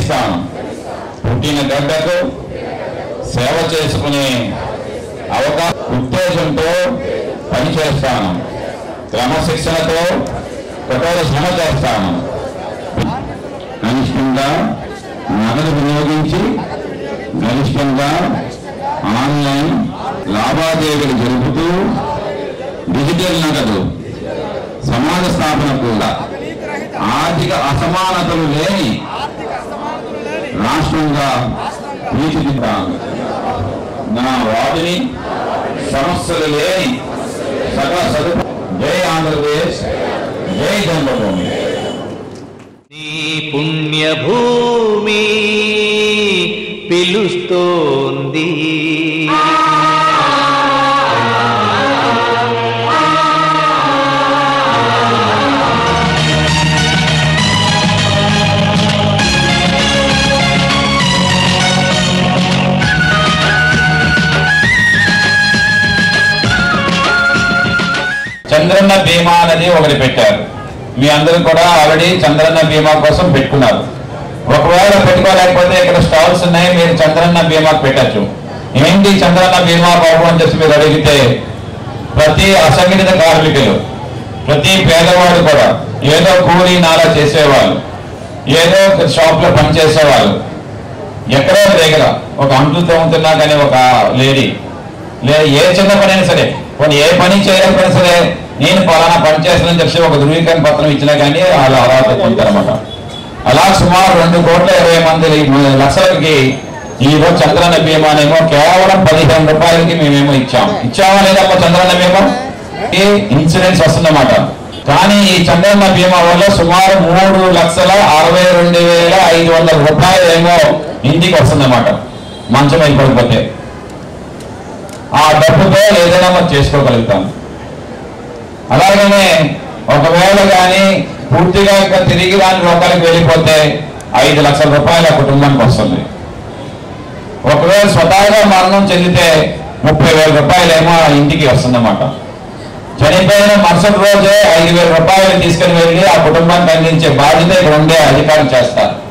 భరిస్తాను పుట్టిన గడ్డకు సేవ చేసుకునే అవకాశ ఉత్తేజంతో పనిచేస్తాను క్రమశిక్షణతో కఠోర శ్రమ చేస్తాను కనిష్టంగా నగదు వినియోగించి గరిష్టంగా ఆన్లైన్ లావాదేవీలు జరుపుతూ డిజిటల్ నగదు సమాజ స్థాపన కూడా ఆర్థిక అసమానతలు లేని రాష్ట్రంగా తీర్చిదిద్దాను నా వాటిని సమస్యలు లేని సకల సదుపు జై ఆంధ్రప్రదేశ్ జై జన్మభూమి నీ పుణ్యభూమి పిలుస్తోంది చంద్రన్న బీమా అనేది ఒకటి పెట్టారు మీ అందరూ కూడా ఆల్రెడీ చంద్రన్న బీమా కోసం పెట్టుకున్నారు ఒకవేళ పెట్టుకోలేకపోతే ఇక్కడ స్టాల్స్ ఉన్నాయి మీరు చంద్రన్న బీమా పెట్టచ్చు ఏంటి చంద్రన్న బీమా బాబు అని చెప్పి మీరు అడిగితే ప్రతి అసంఘటిత కార్మికులు ప్రతి పేదవాడు కూడా ఏదో కూలీ నాలా చేసేవాళ్ళు ఏదో ఒక షాప్ లో పనిచేసేవాళ్ళు ఎక్కడో దగ్గర ఒక అంట్లు తోముతున్నా కానీ ఒక లేడీ లేదా ఏ చిన్న పని అయినా సరే కొన్ని ఏ పని చేయకపోయినా సరే నేను పలానా పని చేస్తానని చెప్పి ఒక ధృవీకరణ పత్రం ఇచ్చినా కానీ వాళ్ళు అర్హత పొందుతారన్నమాట అలా సుమారు రెండు కోట్ల ఇరవై మంది లక్షలకి ఈ రోజు చంద్రన్న బీమానేమో కేవలం పదిహేను రూపాయలకి మేమేమో ఇచ్చాం ఇచ్చామా లేదమ్మా చంద్రన్న బీమా ఈ ఇన్సూరెన్స్ వస్తుందన్నమాట కానీ ఈ చంద్రన్న బీమా వల్ల సుమారు మూడు లక్షల అరవై రెండు వేల ఐదు వందల రూపాయలు ఏమో ఇంటికి వస్తుందన్నమాట మంచం అయిపోతే ఆ డబ్బుతో ఏదైనా మనం చేసుకోగలుగుతాం అలాగనే ఒకవేళ కానీ పూర్తిగా ఇంకా తిరిగి రాని లోకాలకు వెళ్ళిపోతే ఐదు లక్షల రూపాయలు ఆ కుటుంబానికి వస్తుంది ఒకవేళ స్వతహాగా మరణం చెందితే ముప్పై వేల రూపాయలు ఏమో ఆ ఇంటికి వస్తుందన్నమాట చనిపోయిన మరుసటి రోజే ఐదు వేల రూపాయలు తీసుకుని వెళ్ళి ఆ కుటుంబానికి అందించే బాధ్యత ఇక్కడ ఉండే అధికారం చేస్తారు